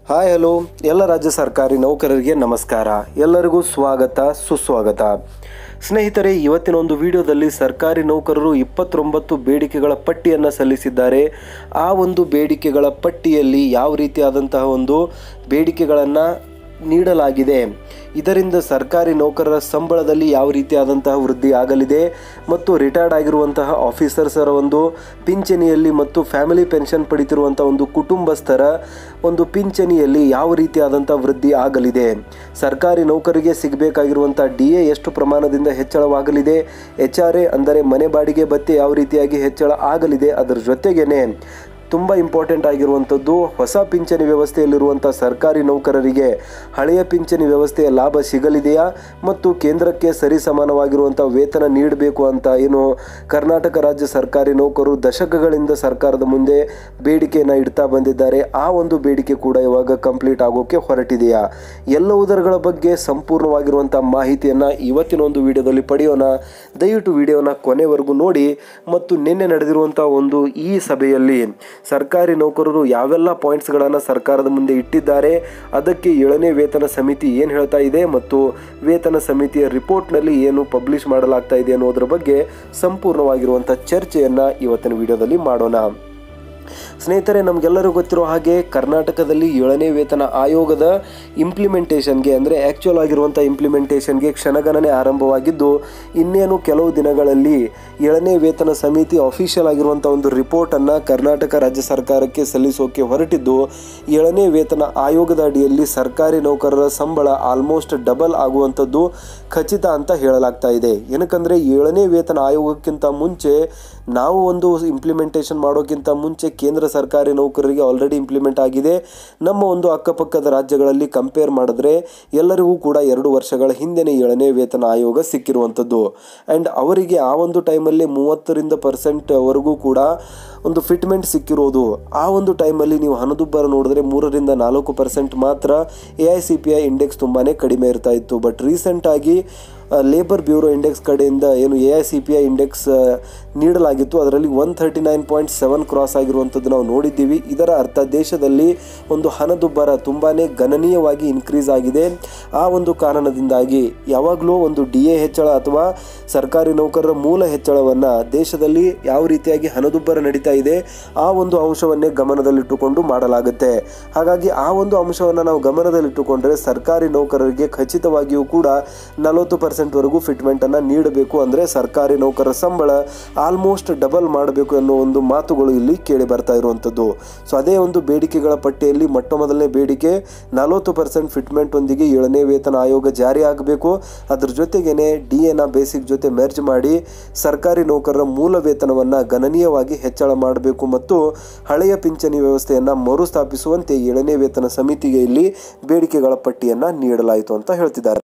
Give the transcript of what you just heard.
hi hello ಎಲ್ಲ ರಾಜ್ಯ ಸರ್ಕಾರಿ ನೌಕರರಿಗೆ ನಮಸ್ಕಾರ ಎಲ್ಲರಿಗೂ ಸ್ವಾಗತ ಸುಸ್ವಾಗತ ಸ್ನೇಹಿತರೆ ಇವತ್ತಿನ ಒಂದು ವಿಡಿಯೋದಲ್ಲಿ ಸರ್ಕಾರಿ ನೌಕರರು ಇಪ್ಪತ್ತೊಂಬತ್ತು ಬೇಡಿಕೆಗಳ ಪಟ್ಟಿಯನ್ನು ಸಲ್ಲಿಸಿದ್ದಾರೆ ಆ ಒಂದು ಬೇಡಿಕೆಗಳ ಪಟ್ಟಿಯಲ್ಲಿ ಯಾವ ರೀತಿಯಾದಂತಹ ಒಂದು ಬೇಡಿಕೆಗಳನ್ನು ನೀಡಲಾಗಿದೆ ಇದರಿಂದ ಸರ್ಕಾರಿ ನೌಕರರ ಸಂಬಳದಲ್ಲಿ ಯಾವ ರೀತಿಯಾದಂತಹ ವೃದ್ಧಿ ಆಗಲಿದೆ ಮತ್ತು ರಿಟೈರ್ಡ್ ಆಗಿರುವಂತಹ ಆಫೀಸರ್ಸರ ಒಂದು ಪಿಂಚಣಿಯಲ್ಲಿ ಮತ್ತು ಫ್ಯಾಮಿಲಿ ಪೆನ್ಷನ್ ಪಡಿತಿರುವಂಥ ಒಂದು ಕುಟುಂಬಸ್ಥರ ಒಂದು ಪಿಂಚಣಿಯಲ್ಲಿ ಯಾವ ರೀತಿಯಾದಂಥ ವೃದ್ಧಿ ಆಗಲಿದೆ ಸರ್ಕಾರಿ ನೌಕರಿಗೆ ಸಿಗಬೇಕಾಗಿರುವಂಥ ಡಿ ಎ ಎಷ್ಟು ಪ್ರಮಾಣದಿಂದ ಹೆಚ್ಚಳವಾಗಲಿದೆ ಎಚ್ ಆರ್ ಎ ಅಂದರೆ ಮನೆ ಬಾಡಿಗೆ ಭತ್ಯೆ ಯಾವ ರೀತಿಯಾಗಿ ಹೆಚ್ಚಳ ಆಗಲಿದೆ ಅದರ ಜೊತೆಗೇನೆ ತುಂಬ ಇಂಪಾರ್ಟೆಂಟ್ ಆಗಿರುವಂಥದ್ದು ಹೊಸ ಪಿಂಚಣಿ ವ್ಯವಸ್ಥೆಯಲ್ಲಿರುವಂಥ ಸರ್ಕಾರಿ ನೌಕರರಿಗೆ ಹಳೆಯ ಪಿಂಚಣಿ ವ್ಯವಸ್ಥೆಯ ಲಾಭ ಸಿಗಲಿದೆಯಾ ಮತ್ತು ಕೇಂದ್ರಕ್ಕೆ ಸರಿಸಮಾನವಾಗಿರುವಂಥ ವೇತನ ನೀಡಬೇಕು ಅಂತ ಏನು ಕರ್ನಾಟಕ ರಾಜ್ಯ ಸರ್ಕಾರಿ ನೌಕರರು ದಶಕಗಳಿಂದ ಸರ್ಕಾರದ ಮುಂದೆ ಬೇಡಿಕೆಯನ್ನು ಇಡ್ತಾ ಬಂದಿದ್ದಾರೆ ಆ ಒಂದು ಬೇಡಿಕೆ ಕೂಡ ಇವಾಗ ಕಂಪ್ಲೀಟ್ ಆಗೋಕ್ಕೆ ಹೊರಟಿದೆಯಾ ಎಲ್ಲವುದರಗಳ ಬಗ್ಗೆ ಸಂಪೂರ್ಣವಾಗಿರುವಂಥ ಮಾಹಿತಿಯನ್ನು ಇವತ್ತಿನ ಒಂದು ವಿಡಿಯೋದಲ್ಲಿ ಪಡೆಯೋಣ ದಯವಿಟ್ಟು ವಿಡಿಯೋನ ಕೊನೆವರೆಗೂ ನೋಡಿ ಮತ್ತು ನಿನ್ನೆ ನಡೆದಿರುವಂಥ ಒಂದು ಈ ಸಭೆಯಲ್ಲಿ ಸರ್ಕಾರಿ ನೌಕರರು ಯಾವೆಲ್ಲ ಪಾಯಿಂಟ್ಸ್ಗಳನ್ನು ಸರ್ಕಾರದ ಮುಂದೆ ಇಟ್ಟಿದ್ದಾರೆ ಅದಕ್ಕೆ ಏಳನೇ ವೇತನ ಸಮಿತಿ ಏನು ಹೇಳ್ತಾ ಇದೆ ಮತ್ತು ವೇತನ ಸಮಿತಿಯ ರಿಪೋರ್ಟ್ನಲ್ಲಿ ಏನು ಪಬ್ಲಿಷ್ ಮಾಡಲಾಗ್ತಾ ಇದೆ ಅನ್ನೋದ್ರ ಬಗ್ಗೆ ಸಂಪೂರ್ಣವಾಗಿರುವಂಥ ಚರ್ಚೆಯನ್ನು ಇವತ್ತಿನ ವಿಡಿಯೋದಲ್ಲಿ ಮಾಡೋಣ ಸ್ನೇಹಿತರೆ ನಮಗೆಲ್ಲರಿಗೂ ಗೊತ್ತಿರೋ ಹಾಗೆ ಕರ್ನಾಟಕದಲ್ಲಿ ಏಳನೇ ವೇತನ ಆಯೋಗದ ಇಂಪ್ಲಿಮೆಂಟೇಷನ್ಗೆ ಅಂದರೆ ಆ್ಯಕ್ಚುಯಲ್ ಆಗಿರುವಂಥ ಇಂಪ್ಲಿಮೆಂಟೇಷನ್ಗೆ ಕ್ಷಣಗಣನೆ ಆರಂಭವಾಗಿದ್ದು ಇನ್ನೇನು ಕೆಲವು ದಿನಗಳಲ್ಲಿ ಏಳನೇ ವೇತನ ಸಮಿತಿ ಅಫಿಷಿಯಲ್ ಆಗಿರುವಂಥ ಒಂದು ರಿಪೋರ್ಟನ್ನು ಕರ್ನಾಟಕ ರಾಜ್ಯ ಸರ್ಕಾರಕ್ಕೆ ಸಲ್ಲಿಸೋಕೆ ಹೊರಟಿದ್ದು ಏಳನೇ ವೇತನ ಆಯೋಗದ ಅಡಿಯಲ್ಲಿ ಸರ್ಕಾರಿ ನೌಕರರ ಸಂಬಳ ಆಲ್ಮೋಸ್ಟ್ ಡಬಲ್ ಆಗುವಂಥದ್ದು ಖಚಿತ ಅಂತ ಹೇಳಲಾಗ್ತಾ ಇದೆ ಏನಕ್ಕಂದರೆ ಏಳನೇ ವೇತನ ಆಯೋಗಕ್ಕಿಂತ ಮುಂಚೆ ನಾವು ಒಂದು ಇಂಪ್ಲಿಮೆಂಟೇಷನ್ ಮಾಡೋಕ್ಕಿಂತ ಮುಂಚೆ ಕೇಂದ್ರ ಸರ್ಕಾರಿ ನೌಕರರಿಗೆ ಆಲ್ರೆಡಿ ಇಂಪ್ಲಿಮೆಂಟ್ ಆಗಿದೆ ನಮ್ಮ ಒಂದು ಅಕ್ಕಪಕ್ಕದ ರಾಜ್ಯಗಳಲ್ಲಿ ಕಂಪೇರ್ ಮಾಡಿದ್ರೆ ಎಲ್ಲರಿಗೂ ಕೂಡ ಎರಡು ವರ್ಷಗಳ ಹಿಂದೆನೇ ಏಳನೇ ವೇತನ ಆಯೋಗ ಸಿಕ್ಕಿರುವಂಥದ್ದು ಆ್ಯಂಡ್ ಅವರಿಗೆ ಆ ಒಂದು ಟೈಮಲ್ಲಿ ಮೂವತ್ತರಿಂದ ಪರ್ಸೆಂಟ್ವರೆಗೂ ಕೂಡ ಒಂದು ಫಿಟ್ಮೆಂಟ್ ಸಿಕ್ಕಿರೋದು ಆ ಒಂದು ಟೈಮಲ್ಲಿ ನೀವು ಹಣದುಬ್ಬರ ನೋಡಿದ್ರೆ ಮೂರರಿಂದ ನಾಲ್ಕು ಪರ್ಸೆಂಟ್ ಮಾತ್ರ A I C P I index ತುಂಬಾ ಕಡಿಮೆ ಇರ್ತಾ ಇತ್ತು ಬಟ್ ರೀಸೆಂಟಾಗಿ ಲೇಬರ್ ಬ್ಯೂರೋ ಇಂಡೆಕ್ಸ್ ಕಡೆಯಿಂದ ಏನು A I C P I index ನೀಡಲಾಗಿತ್ತು ಅದರಲ್ಲಿ one thirty nine point seven cross ಆಗಿರುವಂಥದ್ದು ನಾವು ನೋಡಿದ್ದೀವಿ ಇದರ ಅರ್ಥ ದೇಶದಲ್ಲಿ ಒಂದು ಹಣದುಬ್ಬರ ತುಂಬಾ ಗಣನೀಯವಾಗಿ ಇನ್ಕ್ರೀಸ್ ಆಗಿದೆ ಆ ಒಂದು ಕಾರಣದಿಂದಾಗಿ ಯಾವಾಗಲೂ ಒಂದು ಡಿ ಎ ಹೆಚ್ಚಳ ಅಥವಾ ಸರ್ಕಾರಿ ನೌಕರರ ಮೂಲ ಹೆಚ್ಚಳವನ್ನು ದೇಶದಲ್ಲಿ ಯಾವ ರೀತಿಯಾಗಿ ಹಣದುಬ್ಬರ ನಡೀತಾ ಇದೆ ಆ ಒಂದು ಅಂಶವನ್ನೇ ಗಮನದಲ್ಲಿಟ್ಟುಕೊಂಡು ಮಾಡಲಾಗುತ್ತೆ ಹಾಗಾಗಿ ಆ ಒಂದು ಅಂಶವನ್ನು ನಾವು ಗಮನದಲ್ಲಿಟ್ಟುಕೊಂಡ್ರೆ ಸರ್ಕಾರಿ ನೌಕರರಿಗೆ ಖಚಿತವಾಗಿಯೂ ಕೂಡ ನಲವತ್ತು ಪರ್ಸೆಂಟ್ವರೆಗೂ ಫಿಟ್ಮೆಂಟನ್ನು ನೀಡಬೇಕು ಅಂದರೆ ಸರ್ಕಾರಿ ನೌಕರರ ಸಂಬಳ ಆಲ್ಮೋಸ್ಟ್ ಡಬಲ್ ಮಾಡಬೇಕು ಅನ್ನೋ ಒಂದು ಮಾತುಗಳು ಇಲ್ಲಿ ಕೇಳಿ ಬರ್ತಾ ಇರುವಂಥದ್ದು ಸೊ ಅದೇ ಒಂದು ಬೇಡಿಕೆಗಳ ಪಟ್ಟಿಯಲ್ಲಿ ಮೊಟ್ಟ ಮೊದಲನೇ ಬೇಡಿಕೆ ನಲವತ್ತು ಪರ್ಸೆಂಟ್ ಫಿಟ್ಮೆಂಟ್ ಒಂದಿಗೆ ಏಳನೇ ವೇತನ ಆಯೋಗ ಜಾರಿ ಆಗಬೇಕು ಅದ್ರ ಜೊತೆಗೇನೆ ಡಿ ಎನ ಬೇಸಿಕ್ ಜೊತೆ ಮೆರ್ಜ್ ಮಾಡಿ ಸರ್ಕಾರಿ ನೌಕರರ ಮೂಲ ವೇತನವನ್ನು ಗಣನೀಯವಾಗಿ ಹೆಚ್ಚಳ ಮಾಡಬೇಕು ಮತ್ತು ಹಳೆಯ ಪಿಂಚಣಿ ವ್ಯವಸ್ಥೆಯನ್ನು ಮರುಸ್ಥಾಪಿಸುವಂತೆ ಏಳನೇ ವೇತನ ಸಮಿತಿಗೆ ಇಲ್ಲಿ ಬೇಡಿಕೆಗಳ ಪಟ್ಟಿಯನ್ನು ನೀಡಲಾಯಿತು ಅಂತ ಹೇಳ್ತಿದ್ದಾರೆ